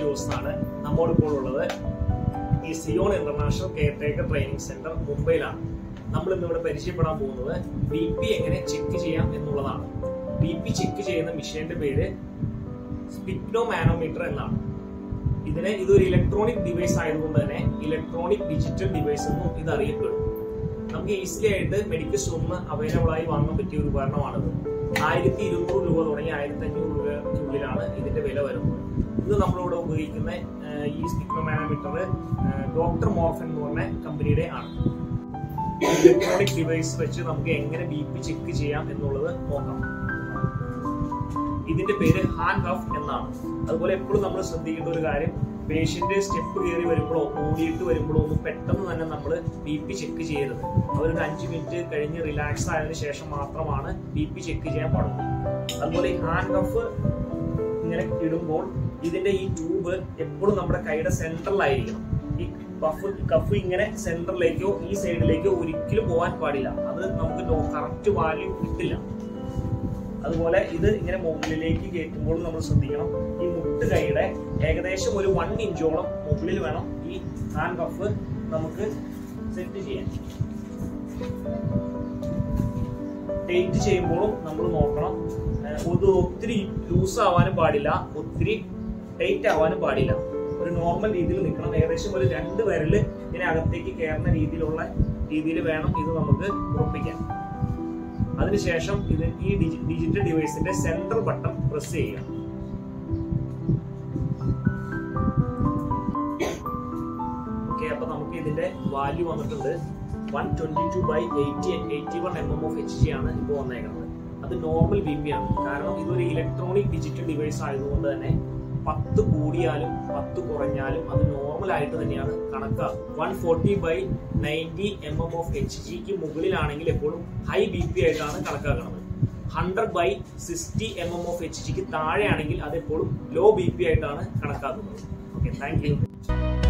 news ആണ് നമ്മോടിപ്പോൾ ഉള്ളത് ഈ Zion international caretaker training centre മുംബൈയിലാണ് നമ്മൾ ഇന്നിവിടെ പരിചയപ്പെടാൻ പോകുന്നത് ബി പി എങ്ങനെ ചെക്ക് ചെയ്യാം എന്നുള്ളതാണ് ബി പി ചെക്ക് ചെയ്യുന്ന മെഷീന്റെ പേര് സ്പിക്നോ മാനോമീറ്റർ എന്നാണ് ഇതിന് ഇതൊരു ഇലക്ട്രോണിക് ഡിവൈസ് ആയതുകൊണ്ട് തന്നെ ഇലക്ട്രോണിക് ഡിജിറ്റൽ ഡിവൈസ് എന്നും ഇത് അറിയപ്പെടും നമുക്ക് ഈസിലി ആയിട്ട് മെഡിക്കൽ സ്റ്റോറിന് അവൈലബിൾ ആയി വാങ്ങാൻ പറ്റിയ ഒരു ഉപകരണമാണിത് ആയിരത്തി ഇരുന്നൂറ് രൂപ തുടങ്ങി ആയിരത്തി അഞ്ഞൂറ് രൂപയ്ക്കുള്ളിലാണ് ഇതിന്റെ വില വരുന്നത് ഇത് നമ്മളിവിടെ ഉപയോഗിക്കുന്ന ആ, ഈ സ്പിക്നോമാനോമീറ്റർ ഡോക്ടർ മോർഫൻ എന്ന് പറഞ്ഞ കമ്പനിയുടെ ആണ് ഇലക്ട്രോണിക് ഡിവൈസ് വെച്ച് നമുക്ക് എങ്ങനെ ബി പി ചെക്ക് ചെയ്യാം എന്നുള്ളത് നോക്കാം ഇതിന്റെ പേര് ഹാൻഡ് ഹഫ് എന്നാണ് അതുപോലെ എപ്പോഴും നമ്മൾ ശ്രദ്ധിക്കേണ്ട ഒരു കാര്യം പേഷ്യന്റ് സ്റ്റെപ്പ് കയറി വരുമ്പോഴോ ഓടിയിട്ട് വരുമ്പോഴോ ഒന്നും പെട്ടെന്ന് തന്നെ നമ്മൾ ബി പി ചെക്ക് ചെയ്യരുത് അവരൊരു അഞ്ച് മിനിറ്റ് കഴിഞ്ഞ് റിലാക്സ് ആയതിനു ശേഷം മാത്രമാണ് ബി പി ചെക്ക് ചെയ്യാൻ പാടുള്ളൂ അതുപോലെ ഈ ഹാൻഡ് കഫ് ഇങ്ങനെ ഇടുമ്പോൾ ഇതിന്റെ ഈ ട്യൂബ് എപ്പോഴും നമ്മുടെ കൈയുടെ സെന്ററിലായിരിക്കണം ഈ കഫ് കഫ് ഇങ്ങനെ സെന്ററിലേക്കോ ഈ സൈഡിലേക്കോ ഒരിക്കലും പോകാൻ പാടില്ല അത് നമുക്ക് കറക്റ്റ് വാല്യൂ കിട്ടില്ല അതുപോലെ ഇത് ഇങ്ങനെ മുകളിലേക്ക് കയറ്റുമ്പോൾ നമ്മൾ ശ്രദ്ധിക്കണം ഈ മുട്ട് കൈയുടെ ഏകദേശം ഒരു വൺ ഇഞ്ചോളം മുകളിൽ വേണം ഈ ഹാൻഡ് കഫ് നമുക്ക് സെറ്റ് ചെയ്യാൻ ടൈറ്റ് ചെയ്യുമ്പോഴും നമ്മൾ നോക്കണം ഏഹ് ഇത് ഒത്തിരി ലൂസ് ആവാനും പാടില്ല ഒത്തിരി ടൈറ്റ് ആവാനും പാടില്ല ഒരു നോർമൽ രീതിയിൽ നിൽക്കണം ഏകദേശം ഒരു രണ്ട് വിരല് ഇങ്ങനെ അകത്തേക്ക് കയറുന്ന രീതിയിലുള്ള രീതിയിൽ വേണം ഇത് നമുക്ക് ഉറപ്പിക്കാൻ അതിനുശേഷം ഇത് ഈ ഡിജി- ഡിജിറ്റൽ ഡിവൈസിന്റെ സെൻട്രൽ ബട്ടൺ പ്രസ് ചെയ്യുക ഓക്കെ അപ്പൊ നമുക്ക് ഇതിന്റെ വാല്യൂ വന്നിട്ടുണ്ട് one twenty two by eighty eighty one M M of H G ആണ് ഇപ്പോൾ വന്നേക്കുന്നത് അത് നോർമൽ ബി പി ആണ് കാരണം ഇതൊരു ഇലക്ട്രോണിക് ഡിജിറ്റൽ ഡിവൈസ് ആയതുകൊണ്ട് തന്നെ പത്ത് കൂടിയാലും പത്ത് കുറഞ്ഞാലും അത് നോർമൽ ആയിട്ട് തന്നെയാണ് കണക്കാക്കുക one forty by ninety M M of H ജിക്ക് മുകളിലാണെങ്കിൽ എപ്പോഴും ഹൈ ബി പി ആയിട്ടാണ് കണക്കാക്കുന്നത് hundred by sixty M M of H ജിക്ക് താഴെയാണെങ്കിൽ അത് എപ്പോഴും ലോ ബി പി ആയിട്ടാണ് കണക്കാക്കുന്നത് ഓക്കെ താങ്ക് യു